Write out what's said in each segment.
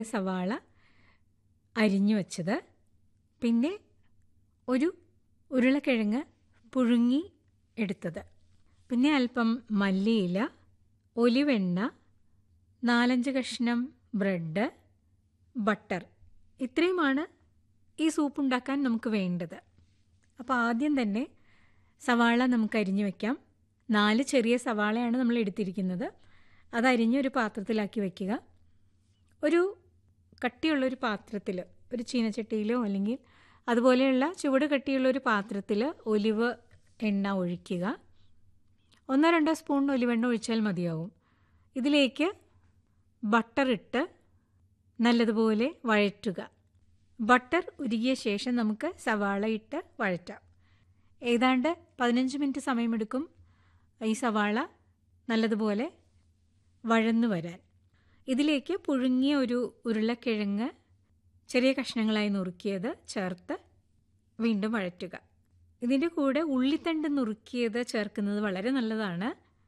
സവാള അരിഞ്ഞു വച്ചത് പിന്നെ ഒരു ഉരുളക്കിഴങ്ങ് പുഴുങ്ങി എടുത്തത് പിന്നെ അല്പം മല്ലിയില ഒലിവെണ്ണ നാലഞ്ച് കഷ്ണം ബ്രെഡ് ബട്ടർ ഇത്രയുമാണ് ഈ സൂപ്പ് ഉണ്ടാക്കാൻ നമുക്ക് വേണ്ടത് അപ്പോൾ ആദ്യം തന്നെ സവാള നമുക്ക് അരിഞ്ഞു വെക്കാം നാല് ചെറിയ സവാളയാണ് നമ്മൾ എടുത്തിരിക്കുന്നത് അത് അരിഞ്ഞൊരു പാത്രത്തിലാക്കി വയ്ക്കുക ഒരു കട്ടിയുള്ളൊരു പാത്രത്തിൽ ഒരു ചീനച്ചട്ടിയിലോ അല്ലെങ്കിൽ അതുപോലെയുള്ള ചുവട് കട്ടിയുള്ള ഒരു പാത്രത്തിൽ ഒലിവ് എണ്ണ ഒഴിക്കുക ഒന്നോ രണ്ടോ സ്പൂൺ ഒലിവെണ്ണ ഒഴിച്ചാൽ മതിയാവും ഇതിലേക്ക് ബട്ടർ ഇട്ട് നല്ലതുപോലെ വഴറ്റുക ബട്ടർ ഉരുകിയ ശേഷം നമുക്ക് സവാള ഇട്ട് വഴറ്റാം ഏതാണ്ട് പതിനഞ്ച് മിനിറ്റ് സമയമെടുക്കും ഈ സവാള നല്ലതുപോലെ വഴന്നു വരാൻ ഇതിലേക്ക് പുഴുങ്ങിയ ഒരു ഉരുളക്കിഴങ്ങ് ചെറിയ കഷ്ണങ്ങളായി നുറുക്കിയത് ചേർത്ത് വീണ്ടും വഴറ്റുക ഇതിൻ്റെ കൂടെ ഉള്ളിത്തണ്ട് നുറുക്കിയത് ചേർക്കുന്നത് വളരെ നല്ലതാണ്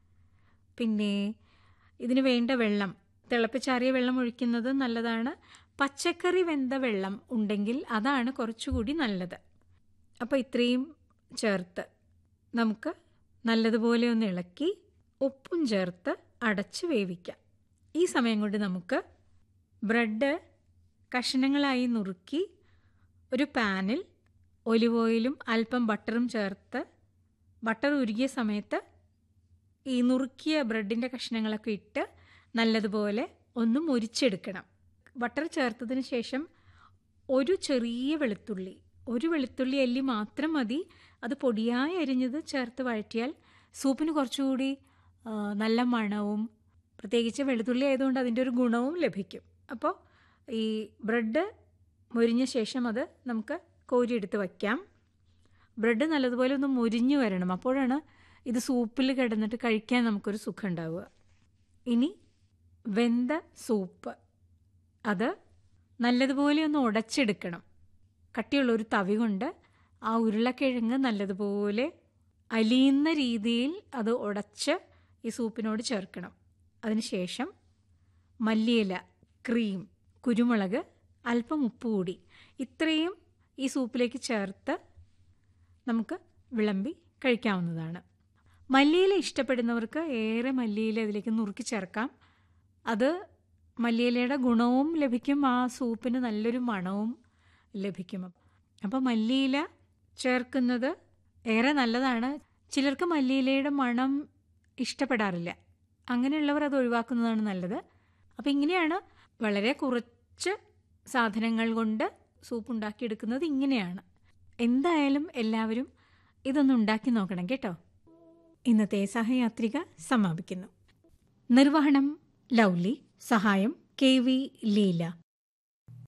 പിന്നെ ഇതിന് വേണ്ട വെള്ളം തിളപ്പിച്ചാറിയ വെള്ളം ഒഴിക്കുന്നത് നല്ലതാണ് പച്ചക്കറി വെന്ത വെള്ളം ഉണ്ടെങ്കിൽ അതാണ് കുറച്ചുകൂടി നല്ലത് അപ്പോൾ ഇത്രയും ചേർത്ത് നമുക്ക് നല്ലതുപോലെ ഒന്ന് ഇളക്കി ഉപ്പും ചേർത്ത് അടച്ച് വേവിക്കാം ഈ സമയം കൊണ്ട് നമുക്ക് ബ്രെഡ് കഷ്ണങ്ങളായി നുറുക്കി ഒരു പാനിൽ ഒലിവ് ഓയിലും അല്പം ബട്ടറും ചേർത്ത് ബട്ടർ ഉരുകിയ സമയത്ത് ഈ നുറുക്കിയ ബ്രെഡിൻ്റെ കഷ്ണങ്ങളൊക്കെ ഇട്ട് നല്ലതുപോലെ ഒന്ന് മുരിച്ചെടുക്കണം ബട്ടർ ചേർത്തതിന് ശേഷം ഒരു ചെറിയ വെളുത്തുള്ളി ഒരു വെളുത്തുള്ളി അല്ലി മാത്രം മതി അത് പൊടിയായി അരിഞ്ഞത് ചേർത്ത് വഴറ്റിയാൽ സൂപ്പിന് കുറച്ചുകൂടി നല്ല മണവും പ്രത്യേകിച്ച് വെളുത്തുള്ളി ആയതുകൊണ്ട് അതിൻ്റെ ഒരു ഗുണവും ലഭിക്കും അപ്പോൾ ഈ ബ്രെഡ് മുരിഞ്ഞ ശേഷം അത് നമുക്ക് കോരിയെടുത്ത് വയ്ക്കാം ബ്രെഡ് നല്ലതുപോലെ ഒന്ന് മുരിഞ്ഞു വരണം അപ്പോഴാണ് ഇത് സൂപ്പിൽ കിടന്നിട്ട് കഴിക്കാൻ നമുക്കൊരു സുഖം ഉണ്ടാവുക ഇനി വെന്ത സൂപ്പ് അത് നല്ലതുപോലെ ഒന്ന് ഉടച്ചെടുക്കണം കട്ടിയുള്ള ഒരു തവി കൊണ്ട് ആ ഉരുളക്കിഴങ്ങ് നല്ലതുപോലെ അലിയുന്ന രീതിയിൽ അത് ഉടച്ച് ഈ സൂപ്പിനോട് ചേർക്കണം അതിനുശേഷം മല്ലിയില ക്രീം കുരുമുളക് അല്പം ഉപ്പ് കൂടി ഇത്രയും ഈ സൂപ്പിലേക്ക് ചേർത്ത് നമുക്ക് വിളമ്പി കഴിക്കാവുന്നതാണ് മല്ലിയില ഇഷ്ടപ്പെടുന്നവർക്ക് ഏറെ മല്ലിയില ഇതിലേക്ക് നുറുക്കി ചേർക്കാം അത് മല്ലിയിലയുടെ ഗുണവും ലഭിക്കും ആ സൂപ്പിന് നല്ലൊരു മണവും ലഭിക്കും അപ്പോൾ മല്ലിയില ചേർക്കുന്നത് ഏറെ നല്ലതാണ് ചിലർക്ക് മല്ലിയിലയുടെ മണം ഇഷ്ടപ്പെടാറില്ല അങ്ങനെയുള്ളവർ അത് ഒഴിവാക്കുന്നതാണ് നല്ലത് അപ്പോൾ ഇങ്ങനെയാണ് വളരെ കുറച്ച് സാധനങ്ങൾ കൊണ്ട് സൂപ്പ് ഉണ്ടാക്കിയെടുക്കുന്നത് ഇങ്ങനെയാണ് എന്തായാലും എല്ലാവരും ഇതൊന്ന് ഉണ്ടാക്കി നോക്കണം കേട്ടോ ഇന്നത്തെ സഹയാത്രിക സമാപിക്കുന്നു നിർവഹണം ലൗലി സഹായം കെ വി ലീല